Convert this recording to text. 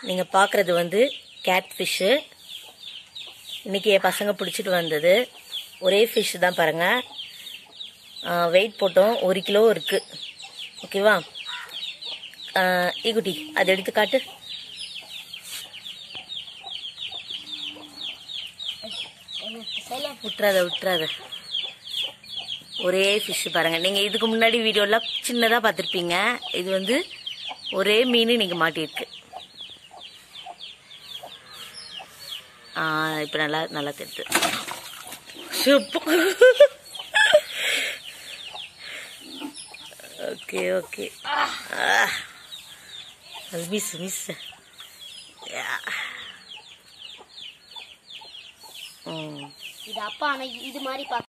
நீங்கள் பார்க்குறது வந்து கேட் ஃபிஷ்ஷு இன்றைக்கி என் பசங்க பிடிச்சிட்டு வந்தது ஒரே ஃபிஷ் தான் பாருங்கள் வெயிட் போட்டோம் ஒரு கிலோ இருக்குது ஓகேவா ஈகுட்டி அதை எடுத்து காட்டு விட்டுறாத விட்டுறாத ஒரே ஃபிஷ் பாருங்க நீங்க இதுக்கு முன்னாடி வீடியோலாம் சின்னதா பார்த்துருப்பீங்க இது வந்து ஒரே மீன் நீங்க மாட்டியிருக்கு ஆ இப்போ நல்லா நல்லா தெரியுது ஓகே ஓகே மிஸ் மிஸ் ம் இது அப்பா ஆனா இது மாதிரி பா